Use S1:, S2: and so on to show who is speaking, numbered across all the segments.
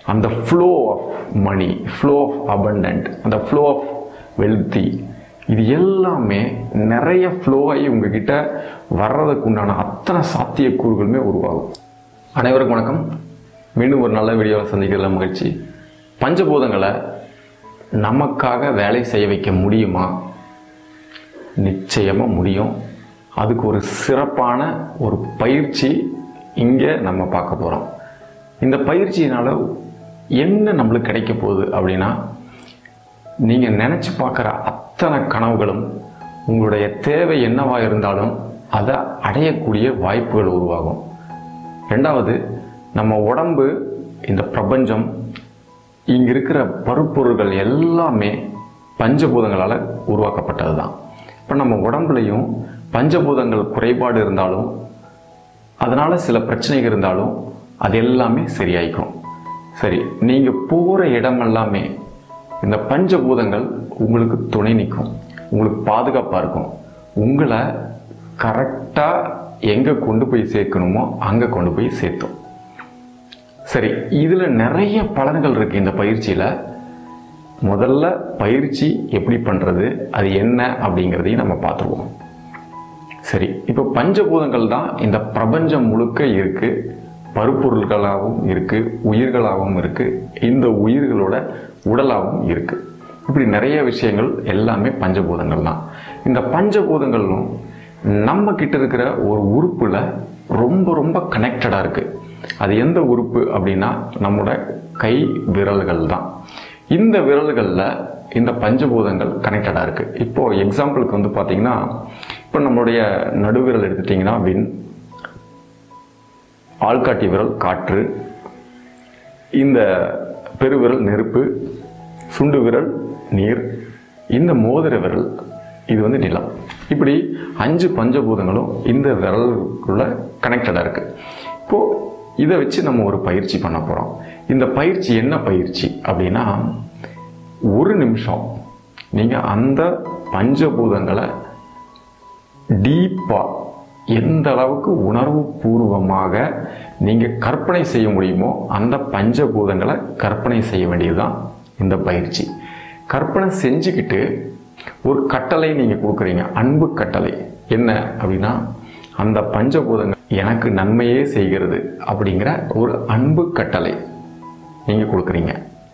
S1: அந்த flow of money flow of abundant அந்த flow of wealthy இது எல்லாமே நிறைய ஃப்ளோ ஆகி உங்ககிட்ட வர்றதுக்கு உண்டான அத்தனை சாத்தியக்கூறுகளுமே உருவாகும் அனைவருக்கும் வணக்கம் மீண்டும் ஒரு நல்ல வீடியோவில் சந்திக்கிறதுல மகிழ்ச்சி பஞ்சபூதங்களை நமக்காக வேலை செய்ய வைக்க முடியுமா நிச்சயமாக முடியும் அதுக்கு ஒரு சிறப்பான ஒரு பயிற்சி இங்கே நம்ம பார்க்க போகிறோம் இந்த பயிற்சியினால் என்ன நம்மளுக்கு கிடைக்க போகுது அப்படின்னா நீங்கள் நினச்சி பார்க்குற அத்தனை கனவுகளும் உங்களுடைய தேவை என்னவாக இருந்தாலும் அதை அடையக்கூடிய வாய்ப்புகள் உருவாகும் ரெண்டாவது நம்ம உடம்பு இந்த பிரபஞ்சம் இங்கே இருக்கிற பருப்பொருள்கள் எல்லாமே பஞ்சபூதங்களால் உருவாக்கப்பட்டது தான் இப்போ நம்ம உடம்புலையும் பஞ்சபூதங்கள் குறைபாடு இருந்தாலும் அதனால் சில பிரச்சனைகள் இருந்தாலும் அது எல்லாமே சரியாயிக்கும் சரி நீங்கள் போகிற இடம் எல்லாமே இந்த பஞ்சபூதங்கள் உங்களுக்கு துணை நிற்கும் உங்களுக்கு பாதுகாப்பாக இருக்கும் உங்களை கரெக்டாக எங்கே கொண்டு போய் சேர்க்கணுமோ அங்கே கொண்டு போய் சேர்த்தோம் சரி இதில் நிறைய பலன்கள் இருக்குது இந்த பயிற்சியில் முதல்ல பயிற்சி எப்படி பண்ணுறது அது என்ன அப்படிங்கிறதையும் நம்ம பார்த்துருவோம் சரி இப்போ பஞ்சபூதங்கள் தான் இந்த பிரபஞ்சம் முழுக்க இருக்குது பருப்பொருள்களாகவும் இருக்குது உயிர்களாகவும் இருக்குது இந்த உயிர்களோட உடலாகவும் இருக்குது இப்படி நிறைய விஷயங்கள் எல்லாமே பஞ்சபூதங்கள் தான் இந்த பஞ்சபூதங்களும் நம்ம கிட்ட இருக்கிற ஒரு உறுப்பில் ரொம்ப ரொம்ப கனெக்டடாக இருக்குது அது எந்த உறுப்பு அப்படின்னா நம்மளோட கை விரல்கள் தான் இந்த விரல்களில் இந்த பஞ்சபூதங்கள் கனெக்டடாக இருக்குது இப்போது எக்ஸாம்பிளுக்கு வந்து பார்த்தீங்கன்னா இப்போ நம்மளுடைய நடுவிரல் எடுத்துட்டிங்கன்னா வின் ஆள்காட்டி விரல் காற்று இந்த பெருவிரல் நெருப்பு சுண்டு விரல் நீர் இந்த மோதிர விரல் இது வந்து நிலம் இப்படி அஞ்சு பஞ்சபூதங்களும் இந்த விரலுக்குள்ள கனெக்டடாக இருக்குது இப்போது இதை வச்சு நம்ம ஒரு பயிற்சி பண்ண போகிறோம் இந்த பயிற்சி என்ன பயிற்சி அப்படின்னா ஒரு நிமிஷம் நீங்கள் அந்த பஞ்சபூதங்களை டீப்பாக எந்த அளவுக்கு உணர்வு பூர்வமாக நீங்கள் கற்பனை செய்ய முடியுமோ அந்த பஞ்சபூதங்களை கற்பனை செய்ய வேண்டியதுதான் இந்த பயிற்சி கற்பனை செஞ்சுக்கிட்டு ஒரு கட்டளை நீங்கள் கொடுக்குறீங்க அன்பு கட்டளை என்ன அப்படின்னா அந்த பஞ்சபூதங்கள் எனக்கு நன்மையே செய்கிறது அப்படிங்கிற ஒரு அன்பு கட்டளை நீங்கள் கொடுக்குறீங்க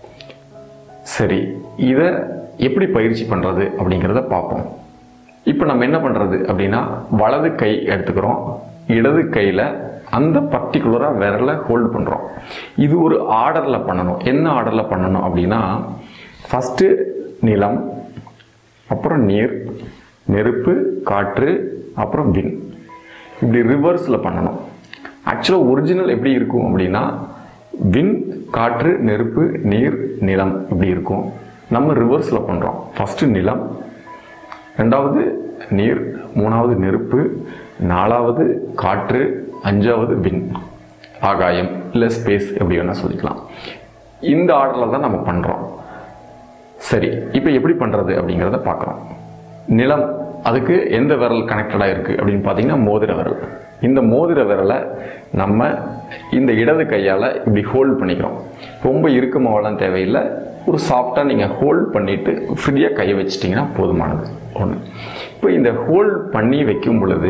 S1: சரி இதை எப்படி பயிற்சி பண்ணுறது அப்படிங்கிறத பார்ப்போம் இப்போ நம்ம என்ன பண்ணுறது அப்படின்னா வலது கை எடுத்துக்கிறோம் இடது கையில் அந்த பர்டிகுலராக விரலை ஹோல்டு பண்ணுறோம் இது ஒரு ஆர்டரில் பண்ணணும் என்ன ஆர்டரில் பண்ணணும் அப்படின்னா ஃபஸ்ட்டு நிலம் அப்புறம் நீர் நெருப்பு காற்று அப்புறம் வின் இப்படி ரிவர்ஸில் பண்ணணும் ஆக்சுவலாக ஒரிஜினல் எப்படி இருக்கும் அப்படின்னா வின் காற்று நெருப்பு நீர் நிலம் இப்படி இருக்கும் நம்ம ரிவர்ஸில் பண்ணுறோம் ஃபஸ்ட்டு நிலம் ரெண்டாவது நீர் மூணாவது நெருப்பு நாலாவது காற்று அஞ்சாவது வின் ஆகாயம் இல்லை ஸ்பேஸ் எப்படி வேணால் சொல்லிக்கலாம் இந்த ஆர்டரில் தான் நம்ம பண்ணுறோம் சரி இப்போ எப்படி பண்ணுறது அப்படிங்கிறத பார்க்குறோம் நிலம் அதுக்கு எந்த விரல் கனெக்டடாக இருக்குது அப்படின்னு பார்த்தீங்கன்னா மோதிர விரல் இந்த மோதிர விரலை நம்ம இந்த இடது கையால் இப்படி ஹோல்ட் பண்ணிக்கிறோம் ரொம்ப இறுக்கமாவெல்லாம் தேவையில்லை ஒரு சாஃப்டாக நீங்கள் ஹோல்ட் பண்ணிவிட்டு ஃப்ரீயாக கையை வச்சிட்டிங்கன்னா போதுமானது ஒன்று இப்போ இந்த ஹோல்ட் பண்ணி வைக்கும் பொழுது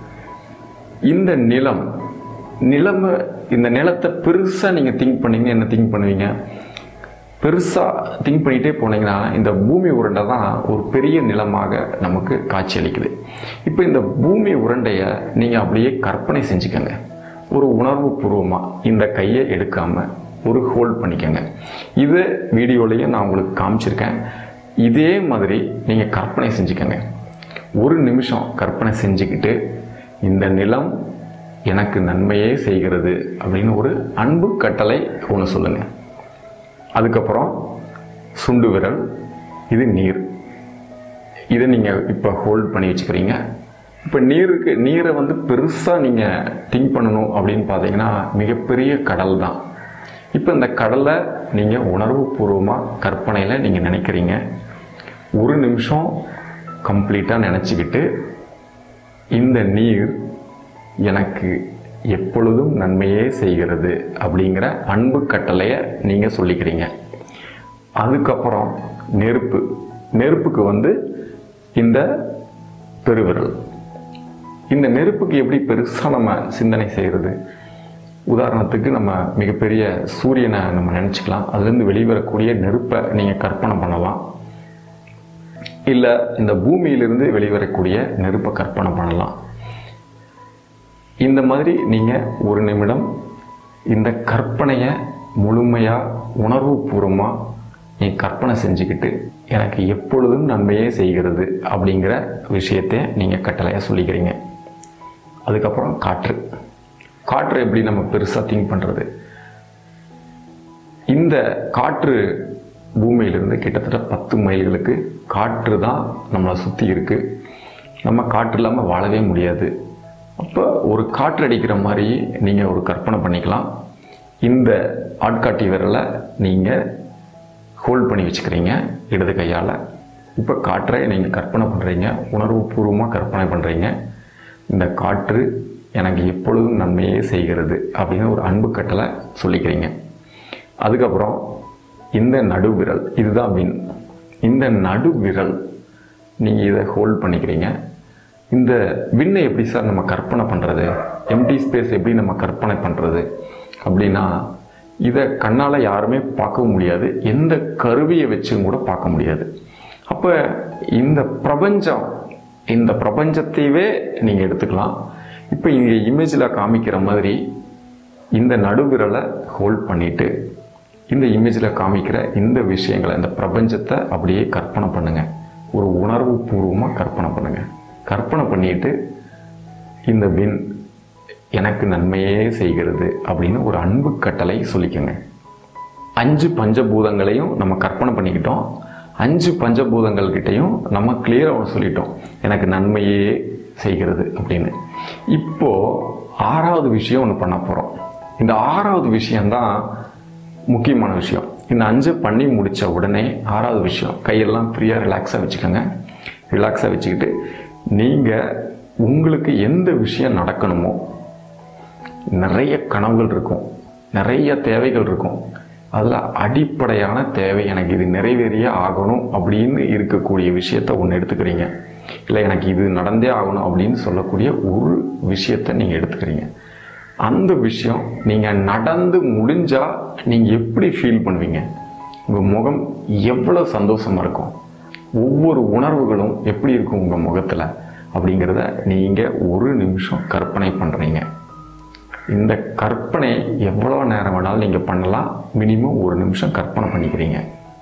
S1: இந்த நிலம் நிலமை இந்த நிலத்தை பெருசாக நீங்கள் திங்க் பண்ணீங்கன்னா என்ன திங்க் பண்ணுவீங்க பெருசாக திங்க் பண்ணிகிட்டே போனீங்கன்னா இந்த பூமி உருண்டை தான் ஒரு பெரிய நிலமாக நமக்கு காட்சியளிக்குது இப்போ இந்த பூமி உருண்டையை நீங்கள் அப்படியே கற்பனை செஞ்சுக்கோங்க ஒரு உணர்வு பூர்வமாக இந்த கையை எடுக்காமல் ஒரு ஹோல்ட் பண்ணிக்கோங்க இது வீடியோலையும் நான் உங்களுக்கு காமிச்சிருக்கேன் இதே மாதிரி நீங்கள் கற்பனை செஞ்சுக்கோங்க ஒரு நிமிஷம் கற்பனை செஞ்சுக்கிட்டு இந்த நிலம் எனக்கு நன்மையே செய்கிறது அப்படின்னு ஒரு அன்பு கட்டளை ஒன்று சொல்லுங்கள் அதுக்கப்புறம் சுண்டு விரல் இது நீர் இதை நீங்கள் இப்போ ஹோல்ட் பண்ணி வச்சுக்கிறீங்க இப்போ நீருக்கு நீரை வந்து பெருசாக நீங்கள் திங்க் பண்ணணும் அப்படின்னு பார்த்தீங்கன்னா மிகப்பெரிய கடல் தான் இப்போ இந்த கடலை நீங்கள் உணர்வு பூர்வமாக கற்பனையில் நீங்கள் நினைக்கிறீங்க ஒரு நிமிஷம் கம்ப்ளீட்டாக நினச்சிக்கிட்டு இந்த நீர் எனக்கு எப்பொழுதும் நன்மையே செய்கிறது அப்படிங்கிற அன்பு கட்டளையை நீங்கள் சொல்லிக்கிறீங்க அதுக்கப்புறம் நெருப்பு நெருப்புக்கு வந்து இந்த பெருவிரல் இந்த நெருப்புக்கு எப்படி பெருசாக நம்ம சிந்தனை செய்கிறது உதாரணத்துக்கு நம்ம மிகப்பெரிய சூரியனை நம்ம நினச்சிக்கலாம் அதுலேருந்து வெளிவரக்கூடிய நெருப்பை நீங்கள் கற்பனை பண்ணலாம் இல்லை இந்த பூமியிலிருந்து வெளிவரக்கூடிய நெருப்பை கற்பனை பண்ணலாம் இந்த மாதிரி நீங்கள் ஒரு நிமிடம் இந்த கற்பனையை முழுமையாக உணர்வுபூர்வமாக நீ கற்பனை செஞ்சுக்கிட்டு எனக்கு எப்பொழுதும் நன்மையே செய்கிறது அப்படிங்கிற விஷயத்தை நீங்கள் கட்டளையாக சொல்லிக்கிறீங்க அதுக்கப்புறம் காற்று காற்று எப்படி நம்ம பெருசாக திங்க் பண்ணுறது இந்த காற்று பூமியிலிருந்து கிட்டத்தட்ட பத்து மைல்களுக்கு காற்று தான் நம்மளை சுற்றி இருக்குது நம்ம காற்று இல்லாமல் வாழவே முடியாது அப்போ ஒரு காற்று அடிக்கிற மாதிரி நீங்கள் ஒரு கற்பனை பண்ணிக்கலாம் இந்த ஆட்காட்டி விரலை நீங்கள் ஹோல்ட் பண்ணி வச்சுக்கிறீங்க இடது கையால் இப்போ காற்றை நீங்கள் கற்பனை பண்ணுறீங்க உணர்வுபூர்வமாக கற்பனை பண்ணுறீங்க இந்த காற்று எனக்கு எப்பொழுதும் நன்மையே செய்கிறது அப்படின்னு ஒரு அன்பு கட்டளை சொல்லிக்கிறீங்க அதுக்கப்புறம் இந்த நடுவிரல் இதுதான் வின் இந்த நடுவிரல் நீங்கள் இதை ஹோல்ட் பண்ணிக்கிறீங்க இந்த விண்ணை எப்படி சார் நம்ம கற்பனை பண்ணுறது எம்டி ஸ்பேஸ் எப்படி நம்ம கற்பனை பண்ணுறது அப்படின்னா இதை கண்ணால் யாருமே பார்க்கவும் முடியாது எந்த கருவியை வச்சும் கூட பார்க்க முடியாது அப்போ இந்த பிரபஞ்சம் இந்த பிரபஞ்சத்தையவே நீங்கள் எடுத்துக்கலாம் இப்போ இங்கே இமேஜில் காமிக்கிற மாதிரி இந்த நடுவிரலை ஹோல்ட் பண்ணிவிட்டு இந்த இமேஜில் காமிக்கிற இந்த விஷயங்களை இந்த பிரபஞ்சத்தை அப்படியே கற்பனை பண்ணுங்கள் ஒரு உணர்வு பூர்வமாக கற்பனை பண்ணுங்கள் கற்பனை பண்ணிட்டு இந்த வின் எனக்கு நன்மையே செய்கிறது அப்படின்னு ஒரு அன்பு கட்டளை சொல்லிக்கோங்க அஞ்சு பஞ்சபூதங்களையும் நம்ம கற்பனை பண்ணிக்கிட்டோம் அஞ்சு பஞ்சபூதங்கள்கிட்டையும் நம்ம கிளியராக ஒன்று சொல்லிட்டோம் எனக்கு நன்மையே செய்கிறது அப்படின்னு இப்போ ஆறாவது விஷயம் ஒன்று பண்ண போகிறோம் இந்த ஆறாவது விஷயம்தான் முக்கியமான விஷயம் இந்த அஞ்சு பண்ணி முடித்த உடனே ஆறாவது விஷயம் கையெல்லாம் ஃப்ரீயாக ரிலாக்ஸாக வச்சுக்கோங்க ரிலாக்ஸாக வச்சுக்கிட்டு நீங்கள் உங்களுக்கு எந்த விஷயம் நடக்கணுமோ நிறைய கனவுகள் இருக்கும் நிறைய தேவைகள் இருக்கும் அதில் அடிப்படையான தேவை எனக்கு இது நிறைவேறியே ஆகணும் அப்படின்னு இருக்கக்கூடிய விஷயத்த ஒன்று எடுத்துக்கிறீங்க இல்லை எனக்கு இது நடந்தே ஆகணும் அப்படின்னு சொல்லக்கூடிய ஒரு விஷயத்தை நீங்கள் எடுத்துக்கிறீங்க அந்த விஷயம் நீங்கள் நடந்து முடிஞ்சால் நீங்கள் எப்படி ஃபீல் பண்ணுவீங்க உங்கள் முகம் எவ்வளோ சந்தோஷமாக இருக்கும் ஒவ்வொரு உணர்வுகளும் எப்படி இருக்கும் உங்கள் முகத்தில் அப்படிங்கிறத நீங்கள் ஒரு நிமிஷம் கற்பனை பண்ணுறீங்க இந்த கற்பனை எவ்வளோ நேரம் வேணாலும் நீங்கள் பண்ணலாம் மினிமம் ஒரு நிமிஷம் கற்பனை பண்ணிக்கிறீங்க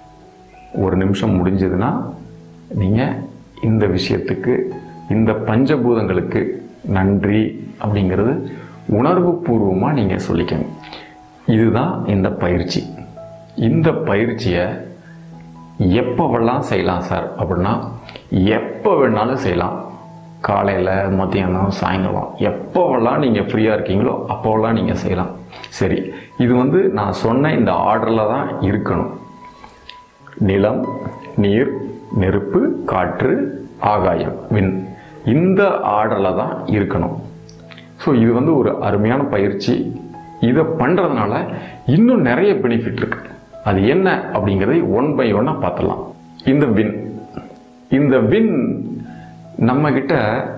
S1: ஒரு நிமிஷம் முடிஞ்சதுன்னா நீங்கள் இந்த விஷயத்துக்கு இந்த பஞ்சபூதங்களுக்கு நன்றி அப்படிங்கிறது உணர்வு பூர்வமாக நீங்கள் சொல்லிக்கணும் இதுதான் இந்த பயிற்சி இந்த பயிற்சியை எப்போவெல்லாம் செய்யலாம் சார் அப்படின்னா எப்போ வேணாலும் செய்யலாம் காலையில் மத்தியானம் சாயங்காலம் எப்போவெல்லாம் நீங்கள் ஃப்ரீயாக இருக்கீங்களோ அப்போவெல்லாம் நீங்கள் செய்யலாம் சரி இது வந்து நான் சொன்ன இந்த ஆர்டரில் தான் இருக்கணும் நிலம் நீர் நெருப்பு காற்று ஆகாயம் விண் இந்த ஆர்டரில் தான் இருக்கணும் ஸோ இது வந்து ஒரு அருமையான பயிற்சி இதை பண்ணுறதுனால இன்னும் நிறைய பெனிஃபிட் இருக்கு அது என்ன அப்படிங்கிறதை ஒன் பை ஒன்னாக பார்த்துடலாம் இந்த வின் இந்த வின் நம்மக்கிட்ட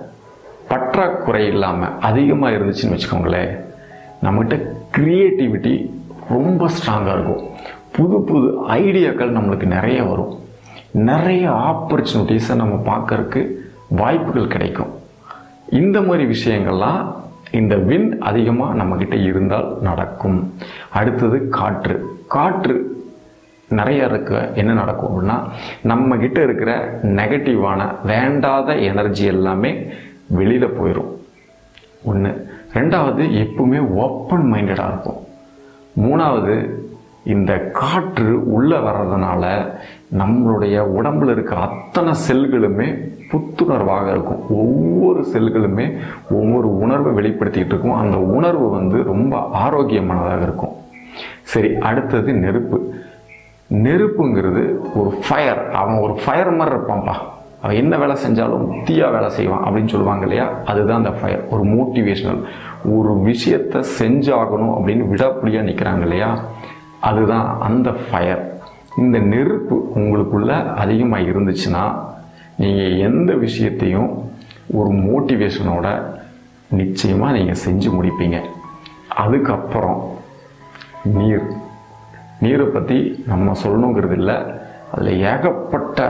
S1: பற்றாக்குறை இல்லாமல் அதிகமாக இருந்துச்சுன்னு வச்சுக்கோங்களேன் நம்மகிட்ட க்ரியேட்டிவிட்டி ரொம்ப ஸ்ட்ராங்காக இருக்கும் புது புது ஐடியாக்கள் நம்மளுக்கு நிறைய வரும் நிறைய ஆப்பர்ச்சுனிட்டிஸை நம்ம பார்க்கறதுக்கு வாய்ப்புகள் கிடைக்கும் இந்த மாதிரி விஷயங்கள்லாம் இந்த வின் அதிகமாக நம்மக்கிட்ட இருந்தால் நடக்கும் அடுத்தது காற்று காற்று நிறைய இருக்க என்ன நடக்கும் அப்படின்னா நம்ம கிட்ட இருக்கிற நெகட்டிவான வேண்டாத எனர்ஜி எல்லாமே வெளியில் போயிடும் ஒன்று ரெண்டாவது எப்பவுமே ஓப்பன் மைண்டடாக இருக்கும் மூணாவது இந்த காற்று உள்ளே வர்றதுனால நம்மளுடைய உடம்புல இருக்க அத்தனை செல்களுமே புத்துணர்வாக இருக்கும் ஒவ்வொரு செல்களுமே ஒவ்வொரு உணர்வை வெளிப்படுத்திக்கிட்டு இருக்கும் அந்த உணர்வு வந்து ரொம்ப ஆரோக்கியமானதாக இருக்கும் சரி அடுத்தது நெருப்பு நெருப்புங்கிறது ஒரு ஃபயர் அவன் ஒரு ஃபயர் மாதிரி இருப்பான்ப்பா அவன் என்ன வேலை செஞ்சாலும் தீயா வேலை செய்வான் அப்படின்னு சொல்லுவாங்க இல்லையா அதுதான் அந்த ஃபயர் ஒரு மோட்டிவேஷனல் ஒரு விஷயத்தை செஞ்சாகணும் அப்படின்னு விடாப்பிடியாக நிற்கிறாங்க இல்லையா அதுதான் அந்த ஃபயர் இந்த நெருப்பு உங்களுக்குள்ள அதிகமாக இருந்துச்சுன்னா நீங்கள் எந்த விஷயத்தையும் ஒரு மோட்டிவேஷனோட நிச்சயமாக நீங்கள் செஞ்சு முடிப்பீங்க அதுக்கப்புறம் நீர் நீரை பற்றி நம்ம சொல்லணுங்கிறது இல்லை அதில் ஏகப்பட்ட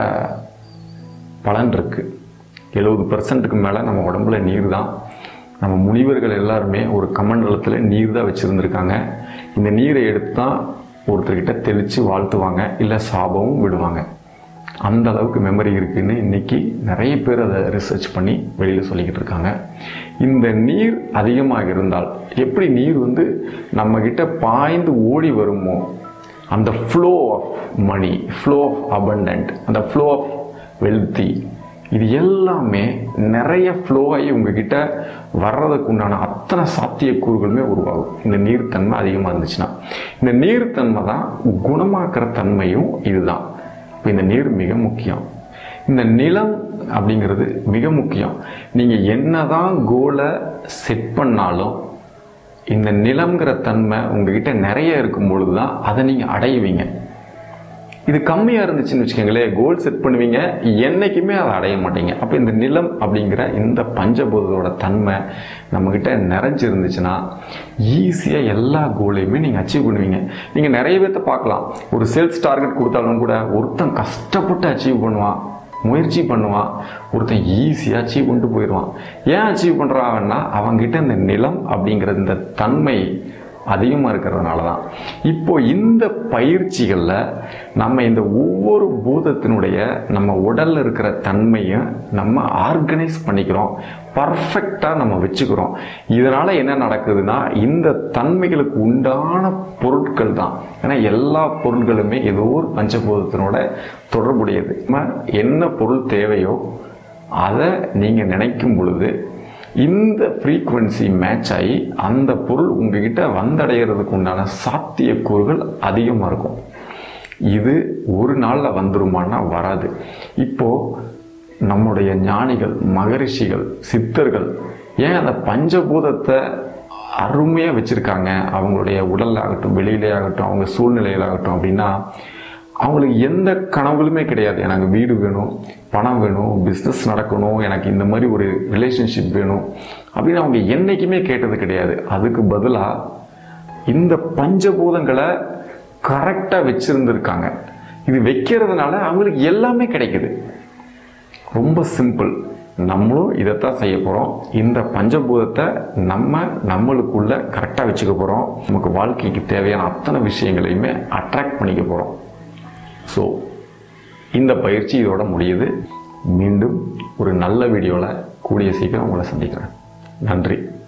S1: பலன் இருக்குது எழுபது பர்சன்ட்டுக்கு மேலே நம்ம உடம்புல நீர் தான் நம்ம முனிவர்கள் எல்லாருமே ஒரு கமண்டலத்தில் நீர் தான் வச்சுருந்துருக்காங்க இந்த நீரை எடுத்து தான் ஒருத்தர்கிட்ட தெளித்து வாழ்த்துவாங்க இல்லை சாபமும் விடுவாங்க அந்த அளவுக்கு மெமரி இருக்குன்னு இன்னைக்கு நிறைய பேர் அதை ரிசர்ச் பண்ணி வெளியில் சொல்லிக்கிட்டு இருக்காங்க இந்த நீர் அதிகமாக இருந்தால் எப்படி நீர் வந்து நம்மக்கிட்ட பாய்ந்து ஓடி வருமோ அந்த flow of money flow of abundant அந்த ஃப்ளோ ஆஃப் வெல்த்தி இது எல்லாமே நிறைய ஃப்ளோ ஆகி உங்ககிட்ட வர்றதுக்கு உண்டான அத்தனை சாத்தியக்கூறுகளுமே உருவாகும் இந்த நீர்த்தன்மை அதிகமாக இருந்துச்சுன்னா இந்த நீர்த்தன்மை தான் குணமாக்குற தன்மையும் இதுதான் இப்போ இந்த நீர் மிக முக்கியம் இந்த நிலம் அப்படிங்கிறது மிக முக்கியம் நீங்கள் என்னதான் கோலை செட் பண்ணாலும் இந்த நிலம்ங்கிற தன்மை உங்ககிட்ட நிறைய இருக்கும் பொழுது தான் அதை நீங்கள் அடைவீங்க இது கம்மியாக இருந்துச்சுன்னு வச்சுக்கோங்களேன் கோல் செட் பண்ணுவீங்க என்றைக்குமே அதை அடைய மாட்டீங்க அப்போ இந்த நிலம் அப்படிங்கிற இந்த பஞ்சபூதத்தோட தன்மை நம்மக்கிட்ட நிறைஞ்சிருந்துச்சுன்னா ஈஸியாக எல்லா கோலையுமே நீங்கள் அச்சீவ் பண்ணுவீங்க நீங்கள் நிறைய பேர்த்த பார்க்கலாம் ஒரு சேல்ஸ் டார்கெட் கொடுத்தாலும் கூட ஒருத்தன் கஷ்டப்பட்டு அச்சீவ் பண்ணுவான் முயற்சி பண்ணுவான் ஒருத்தன் ஈஸியாக அச்சீவ் பண்ணிட்டு போயிடுவான் ஏன் அச்சீவ் பண்ணுறாங்கன்னா அவங்ககிட்ட இந்த நிலம் அப்படிங்கிற இந்த தன்மை அதிகமாக இருக்கிறதுனால தான் இப்போ இந்த பயிற்சிகளில் நம்ம இந்த ஒவ்வொரு பூதத்தினுடைய நம்ம உடலில் இருக்கிற தன்மையை நம்ம ஆர்கனைஸ் பண்ணிக்கிறோம் பர்ஃபெக்டாக நம்ம வச்சுக்கிறோம் இதனால் என்ன நடக்குதுன்னா இந்த தன்மைகளுக்கு உண்டான பொருட்கள் தான் ஏன்னா எல்லா பொருட்களுமே ஏதோ ஒரு பஞ்சபூதத்தினோட தொடர்புடையது நம்ம என்ன பொருள் தேவையோ அதை நீங்கள் நினைக்கும் பொழுது இந்த ஃப்ரீக்குவென்சி மேட்ச் ஆகி அந்த பொருள் உங்ககிட்ட வந்தடைகிறதுக்கு உண்டான சாத்தியக்கூறுகள் அதிகமாக இருக்கும் இது ஒரு நாளில் வந்துருமானா வராது இப்போது நம்முடைய ஞானிகள் மகரிஷிகள் சித்தர்கள் ஏன் அந்த பஞ்சபூதத்தை அருமையாக வச்சுருக்காங்க அவங்களுடைய உடல் ஆகட்டும் வெளியிலே ஆகட்டும் அவங்க சூழ்நிலையிலாகட்டும் அப்படின்னா அவங்களுக்கு எந்த கனவுகளுமே கிடையாது எனக்கு வீடு வேணும் பணம் வேணும் பிஸ்னஸ் நடக்கணும் எனக்கு இந்த மாதிரி ஒரு ரிலேஷன்ஷிப் வேணும் அப்படின்னு அவங்க என்றைக்குமே கேட்டது கிடையாது அதுக்கு பதிலாக இந்த பஞ்சபூதங்களை கரெக்டாக வச்சுருந்துருக்காங்க இது வைக்கிறதுனால அவங்களுக்கு எல்லாமே கிடைக்குது ரொம்ப சிம்பிள் நம்மளும் இதைத்தான் செய்ய போகிறோம் இந்த பஞ்சபூதத்தை நம்ம நம்மளுக்குள்ள கரெக்டாக வச்சுக்க போகிறோம் நமக்கு வாழ்க்கைக்கு தேவையான அத்தனை விஷயங்களையுமே அட்ராக்ட் பண்ணிக்க போகிறோம் ஸோ இந்த பயிற்சி இதோட முடியுது மீண்டும் ஒரு நல்ல வீடியோவில் கூடிய சீக்கிரம் உங்களை சந்திக்கிறேன் நன்றி